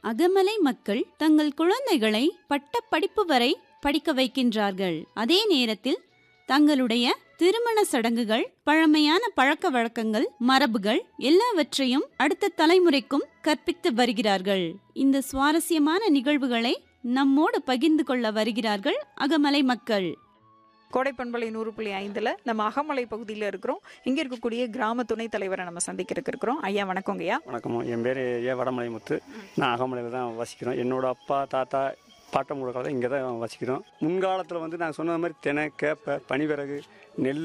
அகமலை மக்கள் தங்கள் குழந்தைகளை பட்ட படிப்பு வரை படிக்க வைக்கின்றார்கள் அதே நேரத்தில் தங்களுடைய திருமண சடங்குகள் பழமையான பழக்க வழக்கங்கள் மரபுகள் எல்லாவற்றையும் அடுத்த தலைமுறைக்கும் கற்பித்து வருகிறார்கள் இந்த சுவாரஸ்யமான நிகழ்வுகளை நம்மோடு பகிர்ந்து கொள்ள வருகிறார்கள் அகமலை மக்கள் கோடை பண்பலை நூறு புள்ளி ஐந்துல நம்ம அகமலை பகுதியில் இருக்கிறோம் இங்க இருக்கக்கூடிய கிராம துணைத் தலைவரை நம்ம சந்திக்கிறதுக்கு இருக்கிறோம் ஐயா வணக்கங்க ஐயா வணக்கம் என் பேர் ஏ வடமலை முத்து நான் அகமலையில் தான் வசிக்கிறோம் என்னோட அப்பா தாத்தா பாட்டம் முழக்கால இங்கே தான் வசிக்கிறோம் முன்காலத்தில் வந்து நாங்கள் சொன்ன மாதிரி தினை கேப்பை பனிவிறகு நெல்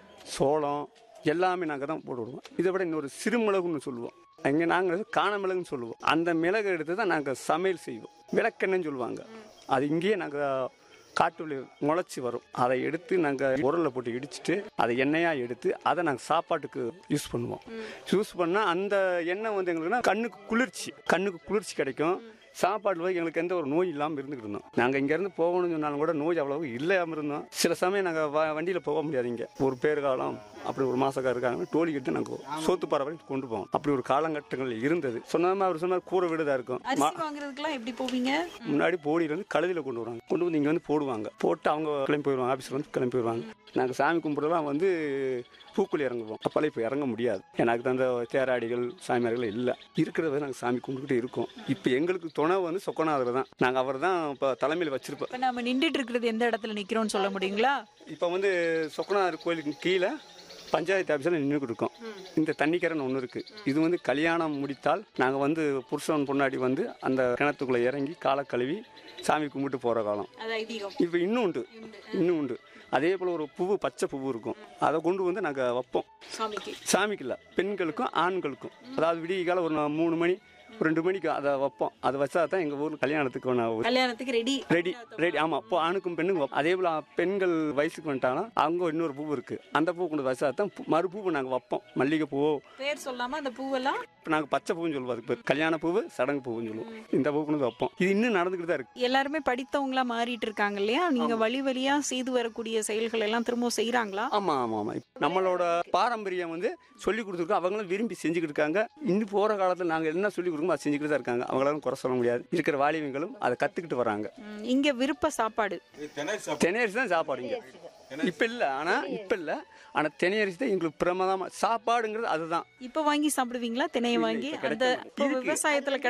சோளம் எல்லாமே நாங்கள் தான் போட்டு விடுவோம் இதை விட இன்னொரு சிறுமிளகுன்னு சொல்லுவோம் இங்கே நாங்கள் காண மிளகுன்னு சொல்லுவோம் அந்த மிளகு எடுத்து தான் நாங்கள் சமையல் செய்வோம் விளக்கெண்ணெய்னு சொல்லுவாங்க அது இங்கேயே நாங்கள் காட்டுல முளைச்சி வரும் அதை எடுத்து நாங்கள் உரலில் போட்டு இடிச்சிட்டு அதை எண்ணெயாக எடுத்து அதை நாங்கள் சாப்பாட்டுக்கு யூஸ் பண்ணுவோம் யூஸ் பண்ணால் அந்த எண்ணெய் வந்து எங்களுக்குன்னா கண்ணுக்கு குளிர்ச்சி கண்ணுக்கு குளிர்ச்சி கிடைக்கும் சாப்பாடு போய் எங்களுக்கு எந்த ஒரு நோய் இல்லாமல் இருந்துக்கிட்டு இருந்தோம் நாங்கள் இங்கேருந்து போகணும்னு சொன்னாலும் கூட நோய் அவ்வளவு இல்லாமல் இருந்தோம் சில சமயம் நாங்கள் வ வண்டியில் போக முடியாது இங்கே ஒரு பேர் காலம் அப்படி ஒரு மாசக்கா இருக்காங்க டோலி கட்டு நாங்கள் சோத்து பாறை வரைக்கும் கொண்டு போவோம் அப்படி ஒரு காலகட்டங்கள் இருந்தது சொன்ன மாதிரி அவர் சொன்னார் கூரை வீடு தான் இருக்கும் மா- அரிசி வாங்குறதுக்கெல்லாம் எப்படி போவீங்க முன்னாடி போடியில இருந்து கழுதியில் கொண்டு வருவாங்க கொண்டு வந்து இங்கே வந்து போடுவாங்க போட்டு அவங்க கிளம்பி போயிடுவாங்க ஆஃபீஸில் வந்து கிளம்பி போயிடுவாங்க நாங்கள் சாமி கும்பிடலாம் வந்து பூக்குழி இறங்குவோம் அப்போல்லாம் இப்போ இறங்க முடியாது எனக்கு தந்த தேராடிகள் சாமியார்கள் இல்லை இருக்கிறத நாங்கள் சாமி கும்பிட்டுக்கிட்டு இருக்கோம் இப்போ எங்களுக்கு துணை வந்து சொக்கநாதர் தான் நாங்கள் அவர் தான் இப்போ தலைமையில் வச்சிருப்போம் இப்ப நம்ம நின்றுட்டு இருக்கிறது எந்த இடத்துல நிக்கிறோம்னு சொல்ல முடியுங்களா இப்போ வந்து சொக்கநாதர் கோயிலுக்கு கீழே பஞ்சாயத்து ஆஃபீஸில் நின்றுக்கிட்டு இருக்கோம் இந்த தண்ணிக்கரைன்னு ஒன்று இருக்குது இது வந்து கல்யாணம் முடித்தால் நாங்கள் வந்து புருஷன் பொண்டாடி வந்து அந்த கிணத்துக்குள்ளே இறங்கி காலை கழுவி சாமி கும்பிட்டு போகிற காலம் அது ஐதீகம் இப்போ இன்னும் உண்டு இன்னும் உண்டு அதே போல் ஒரு பூவு பச்சை பூவு இருக்கும் அதை கொண்டு வந்து நாங்கள் வைப்போம் சாமிக்கு சாமிக்கு இல்லை பெண்களுக்கும் ஆண்களுக்கும் அதாவது விடிய காலம் ஒரு நா- மூணு மணி ஒரு ரெண்டு மணிக்கு அதை வைப்போம் அதை வச்சா தான் எங்கள் ஊர் கல்யாணத்துக்கு ஒன்று கல்யாணத்துக்கு ரெடி ரெடி ரெடி ஆமாம் இப்போ ஆணுக்கும் பெண்ணுக்கும் வைப்போம். அதே போல் பெண்கள் வயசுக்கு வந்துட்டாங்கன்னா அவங்க இன்னொரு பூ இருக்குது அந்த பூ கொண்டு வச்சா தான் பூ- மறு பூவை நாங்கள் வைப்போம் மல்லிகை பூவோ பேர் சொல்லாம அந்த பூவெல்லாம் இப்போ நாங்கள் பச்சை பூன்னு சொல்லுவோம் அதுக்கு பேர் கல்யாண பூவு சடங்கு பூவுன்னு சொல்லுவோம் இந்த பூ கொண்டு வந்து வைப்போம் இது இன்னும் நடந்துக்கிட்டு தான் இருக்குது எல்லாருமே படித்தவங்களா மாறிட்டு இருக்காங்க இல்லையா நீங்க வழி வழியா செய்து வரக்கூடிய செயல்கள் எல்லாம் திரும்ப செய்யறாங்களா ஆமா ஆமா ஆமா இப்ப நம்மளோட பாரம்பரியம் வந்து சொல்லி கொடுத்துருக்கோம் அவங்களும் விரும்பி செஞ்சுக்கிட்டு இருக்காங்க இன்னும் போற காலத்துல நாங்க என்ன சொல்லி கொடுக்கோமோ அதை செஞ்சுக்கிட்டு தான் இருக்காங்க அவங்களாலும் குறை சொல்ல முடியாது இருக்கிற வாலிபங்களும் அதை கத்துக்கிட்டு வராங்க ம், இங்க விருப்ப சாப்பாடு தெனையரிசி தான் சாப்பாடு இங்க இப்ப இல்ல ஆனா இப்ப இல்ல ஆனா தெனையரிசி தான் எங்களுக்கு பிரமாதமா சாப்பாடுங்கிறது அதுதான் இப்ப வாங்கி சாப்பிடுவீங்களா திணையை வாங்கி இப்ப அந்த கிடைக்க- இப்போ இருக்கு. விவசாயத்துல